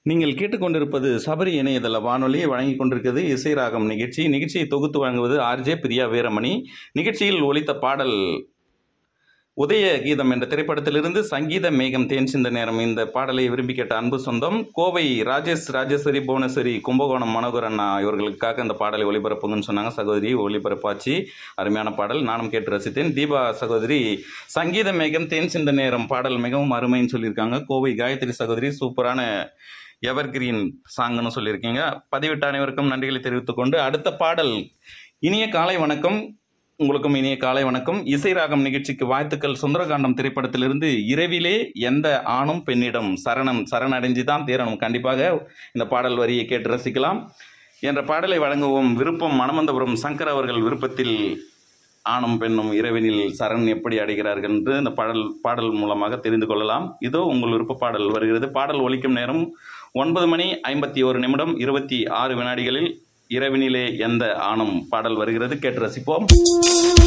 நீங்கள் கேட்டுக்கொண்டிருப்பது சபரி இணையதள வானொலி வழங்கிக் கொண்டிருக்கிறது இசை ராகம் நிகழ்ச்சி நிகழ்ச்சியை தொகுத்து வழங்குவது ஆர்ஜே பிரியா வீரமணி நிகழ்ச்சியில் ஒலித்த பாடல் உதய கீதம் என்ற திரைப்படத்திலிருந்து சங்கீத மேகம் தேன் சிந்த நேரம் இந்த பாடலை விரும்பி கேட்ட அன்பு சொந்தம் கோவை ராஜேஷ் ராஜேஸ்வரி புவனேஸ்வரி கும்பகோணம் மனோகர் அண்ணா இவர்களுக்காக இந்த பாடலை ஒளிபரப்புங்கன்னு சொன்னாங்க சகோதரி ஒளிபரப்பாச்சு அருமையான பாடல் நானும் கேட்டு ரசித்தேன் தீபா சகோதரி சங்கீத மேகம் தேன் சிந்த நேரம் பாடல் மிகவும் அருமைன்னு சொல்லியிருக்காங்க கோவை காயத்ரி சகோதரி சூப்பரான எவர்கிரீன் சாங்னு சொல்லியிருக்கீங்க பதிவிட்ட அனைவருக்கும் நன்றிகளை தெரிவித்துக் கொண்டு அடுத்த பாடல் இனிய காலை வணக்கம் உங்களுக்கும் இனிய காலை வணக்கம் இசை ராகம் நிகழ்ச்சிக்கு வாழ்த்துக்கள் சுந்தரகாண்டம் திரைப்படத்திலிருந்து இரவிலே எந்த ஆணும் பெண்ணிடம் சரணம் சரணடைஞ்சு தான் தீரணும் கண்டிப்பாக இந்த பாடல் வரியை கேட்டு ரசிக்கலாம் என்ற பாடலை வழங்குவோம் விருப்பம் மணமந்தபுரம் சங்கர் அவர்கள் விருப்பத்தில் ஆணும் பெண்ணும் இரவினில் சரண் எப்படி அடைகிறார்கள் என்று இந்த பாடல் பாடல் மூலமாக தெரிந்து கொள்ளலாம் இதோ உங்கள் விருப்ப பாடல் வருகிறது பாடல் ஒலிக்கும் நேரம் ஒன்பது மணி ஐம்பத்தி ஒரு நிமிடம் இருபத்தி ஆறு வினாடிகளில் இரவினிலே எந்த ஆணும் பாடல் வருகிறது கேட்டு ரசிப்போம்